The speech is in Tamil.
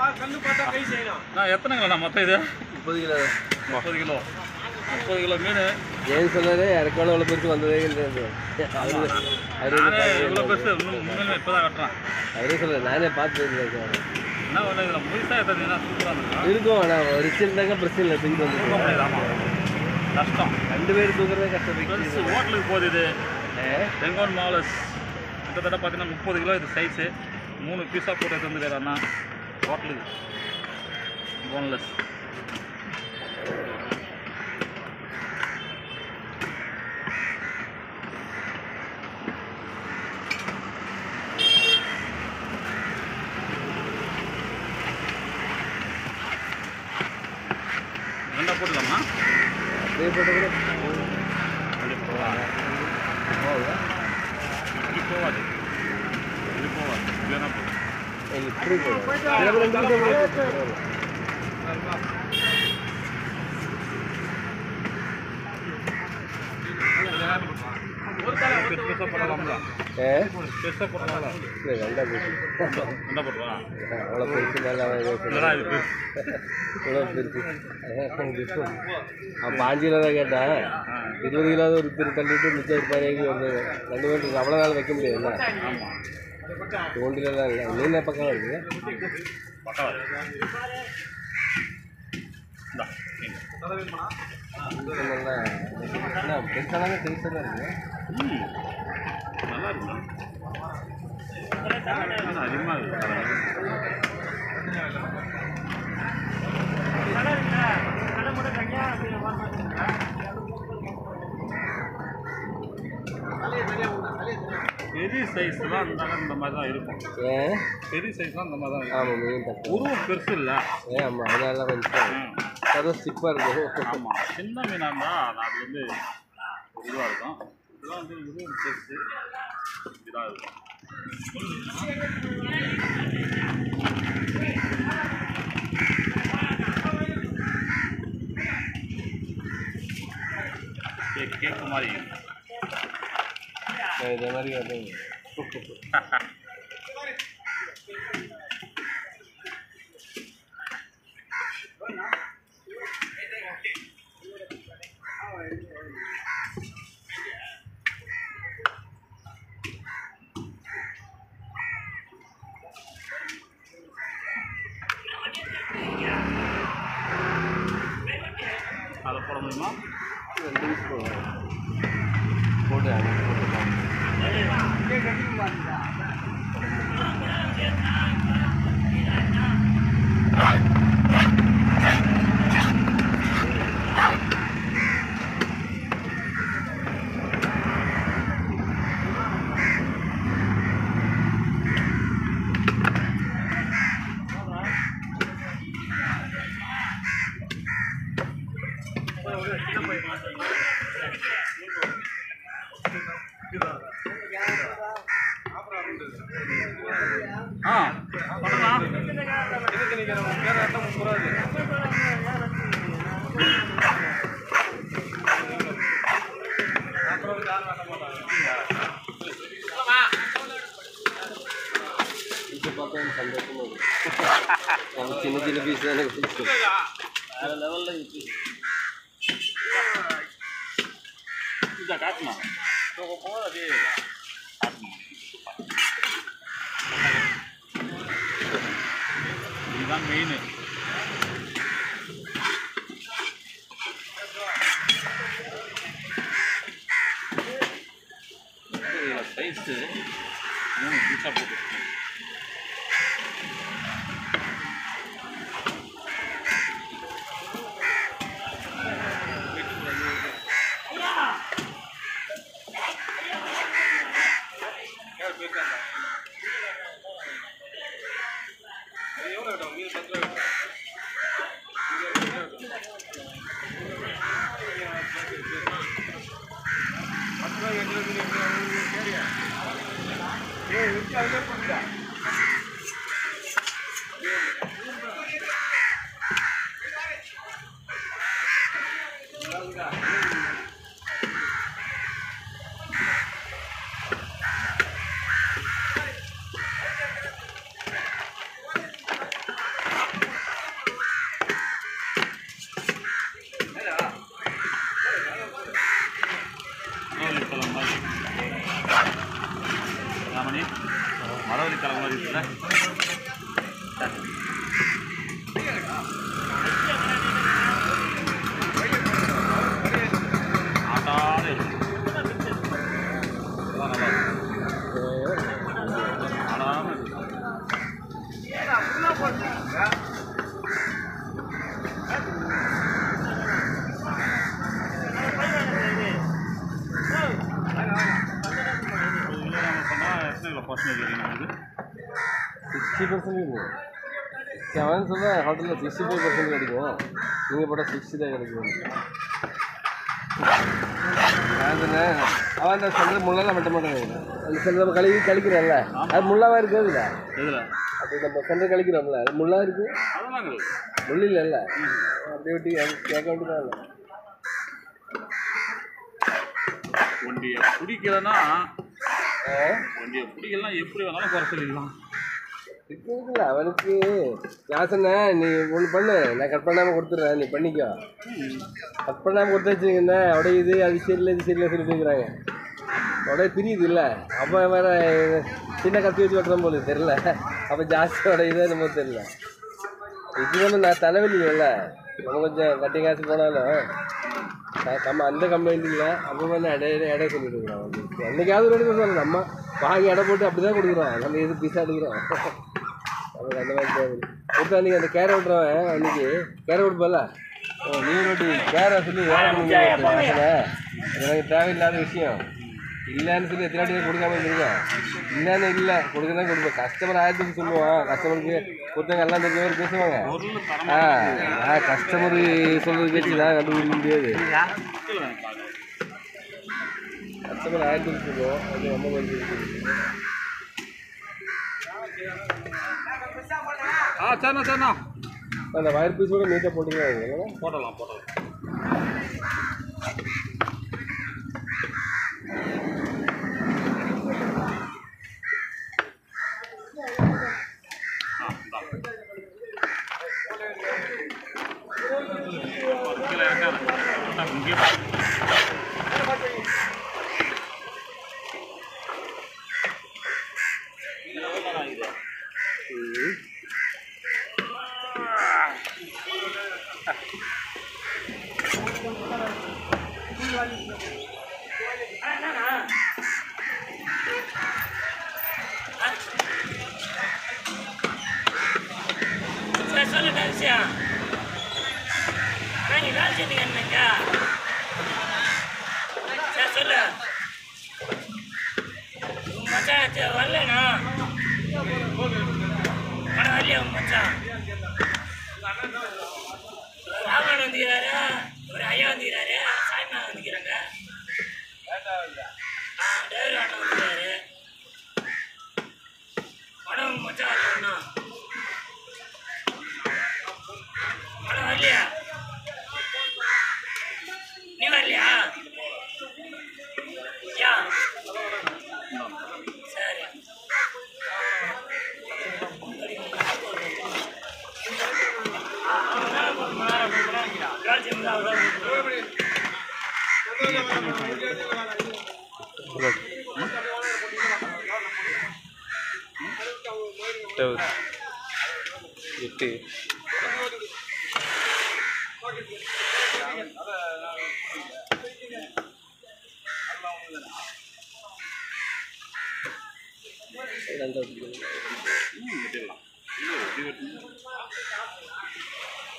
நான் எத்தனை கிலோ மொத்தம் இது முப்பது கிலோ முப்பது கிலோ முப்பது கிலோ மீன் ஜெயின் சொன்னதே இறக்கணும் இவ்வளோ பெருசு வந்ததே கிடையாது அவரு அவரு நானே இவ்வளோ பெருசு இன்னும் உண்மையிலுமே இப்போ தான் கட்டுறேன் அவரே சொல்ல நானே பார்த்து இருக்கேன் என்ன பண்ண இதில் முழுசாக எடுத்தீங்கன்னா சூப்பராக இருக்கும் இருக்கும் ஆனால் ஒரு சின்னதாங்க பிரச்சனை இல்லை தூக்கிட்டு தூக்க வந்து முடியாது ஆமாம் கஷ்டம் ரெண்டு பேர் தூக்குறதே கஷ்டம் பெருசு ஹோட்டலுக்கு போகுது இது செங்கோன் மாலஸ் கிட்டத்தட்ட பார்த்தீங்கன்னா முப்பது கிலோ இது சைஸு மூணு பீஸாக போட்டு எடுத்து வந்து அண்ணா ஹோட்டலுக்கு போன்லெஸ் ரெண்டா போட்டுக்கலாமா அப்படியே போட்டு கூட அப்படி போகாது போகுதா இப்படி போகாது இப்படி போகாது இப்படி வேணா போகும் இப்படி போகுது சில பேர் ரெண்டு நிமிஷம் கூட போட்டு பெருசு பெருசாக போடலாம்ல ஏ பெருசாக போடலாம்ல இல்லை ரெண்டா போட்டு ரெண்டா போட்டுவா அவ்வளோ பெருசு மேலே இல்லைடா இது பெருசு இவ்வளோ பெருசு அவன் பாஞ்சு கிலோ தான் கேட்டான் இருபது கிலோ ஒரு திரு தள்ளிட்டு மிச்சம் ஒரு பதினஞ்சு வருது ரெண்டு பேருக்கு அவ்வளோ நாள் வைக்க முடியாதுல்ல ஆமாம் தோண்டிலலாம் இல்லை நீல பக்கம் இருக்குது பக்கம் இந்தா நீங்க நல்லா என்ன பெருசானாங்க பெருசாக தான் இருக்குது ம் நல்லா இருக்குண்ணா நல்லா அதிகமாக இருக்கு பெரிய சைஸ்லாம் இருந்தாலும் இந்த மாதிரி தான் இருக்கும் ஏன் பெரிய சைஸ்லாம் இந்த மாதிரி தான் இருக்கும் ஆமாம் மீன் தப்பு உருவம் பெருசு இல்லை ஏன் ஆமாம் அதனால கொஞ்சம் கதை ஸ்டிப்பாக இருக்கும் ஆமாம் சின்ன மீனாக இருந்தால் அது வந்து ஒரு இதுவாக இருக்கும் இதெல்லாம் வந்து உருவம் பெருசு இதாக இருக்கும் கேக் கேக்கு மாதிரி இதே மாதிரி வந்து அதை போட முடியுமா ரெண்டு பீஸ் போடுவோம் போட்டு அங்கே போட்டுக்கலாம் ஆ பண்ணலாம் இது பார்த்தா எனக்கு சந்தோஷமா இருக்கும் நம்ம சின்ன சின்ன பீஸ் தான் எனக்கு பிடிக்கும் வேறு லெவலில் இருக்கு இதை காட்டணும் போக போக அப்படியே காட்டணும் இதுதான் மெயின் சைஸு மூணு பீஸாக போட்டு எவ்வளோ மீன் பத்து ரூபா ஆட்டாத இருக்கும் அதான் நல்லா இருக்கும் ஆடாம இருக்கும் ஒரு கிலோ நம்ம சொன்னால் எத்தனை கிலோ பர்சன்டேஜ் வரைக்கும் நமக்கு சிக்ஸ்டி பர்சன்ட் அவன் சொல்ல ஹோட்டலில் சிக்ஸ்டி ஃபைவ் பர்சன்ட் கிடைக்கும் நீங்கள் போட்டால் சிக்ஸ்டி தான் கிடைக்கும் அதுண்ணே அவன் அந்த சென்டர் முள்ளெல்லாம் வெட்ட மாட்டாங்க அந்த சென்டர் நம்ம கழுவி கழிக்கிறோம்ல அது முள்ளாவா இருக்குதுல்ல எதில் அது நம்ம சென்டர் கழிக்கிறோம்ல அது முள்ளா இருக்கு அதெல்லாம் கிடையாது முள் இல்லைல்ல அப்படியே விட்டு அது கேட்க வேண்டியதான் இல்லை ஒண்டியை பிடிக்கலன்னா ஒண்டியை பிடிக்கலாம் எப்படி வேணாலும் குறை சொல்லிடலாம் இருக்குல்ல அவனுக்கு நான் சொன்னேன் நீ ஒன்று பண்ணு நான் கட் பண்ணாமல் கொடுத்துட்றேன் நீ பண்ணிக்கோ கட் பண்ணாமல் கொடுத்து வச்சுங்கன்னா அப்படியே இது அது சரியில்லை இது சரியில்லை சொல்லிட்டு இருக்கிறாங்க அப்படியே பிரியுது இல்லை அப்போ வேற சின்ன கத்தி வச்சு வெட்டுறோம் போல தெரில அப்போ ஜாஸ்தியோட இதே நம்ம தெரில இது நம்ம நான் தலைவலி இல்லைல்ல நம்ம கொஞ்சம் கட்டி காசு போனாலும் க- நம்ம அந்த கம்பெனி இல்லை அப்போ வந்து இடைய இடைய சொல்லிட்டு இருக்கிறோம் என்னைக்காவது ஒரு இடத்துல சொல்லணும் நம்ம வாங்கி எடை போட்டு அப்படி தான் கொடுக்குறோம் நம்ம எது பீஸா எடுக்கிறோம் நமக்கு அந்த மாதிரி தேவை கொடுத்தா அன்றைக்கி அந்த கேரை விட்டுறவன் அன்றைக்கி கேரை விட்டுப்பல ஓ நீ ரொட்டி கேரை சொல்லி வேலை பண்ணி எனக்கு தேவையில்லாத விஷயம் இல்லைன்னு சொல்லி எத்தனை வாட்டி கொடுக்காம இருக்கேன் இல்லைன்னு இல்லை கொடுக்க தான் கொடுப்பேன் கஸ்டமர் ஆயிரத்துக்கு சொல்லுவான் கஸ்டமருக்கு கொடுத்தவங்க எல்லாம் தெரிஞ்ச மாதிரி பேசுவாங்க பொருள் தரம் ஆ ஆ கஸ்டமர் சொல்கிறது பேச்சு தான் கண்டுபிடிக்க முடியாது கஸ்டமர் ஆயிரத்துக்கு சொல்லுவோம் அது ரொம்ப கொஞ்சம் ஆ சரிண்ணா சரிண்ணா அந்த வயர் பீஸோட நீட்டாக போட்டுக்கலாம் போடலாம் போடலாம் ஆ, இந்தா. கீழே இறக்காத. இந்தா, இங்கேயே பாரு. எவ்வளோடா இது? சரி சொல்லுங்க விஷயம் நீங்க வேலை செஞ்சீங்க என்னங்க சரி சொல்லு உங்க மச்சான் சரி, வரலண்ணா பணம் வரலையா உங்க மச்சான் ராமன் வந்துக்கிறாரு ஒரு ஐயா வந்துக்கிறாரு சாய்மா வந்துக்கிறாங்க ஆ டிரைவர் அண்ணா வந்துக்கிறாரு பணம் உங்க மச்சான் வரலண்ணா பணம் வரலையா நீ வரலையா யா சரி எட்டு ம், வெட்டிடலாம். இது எப்படி வெட்டணும்?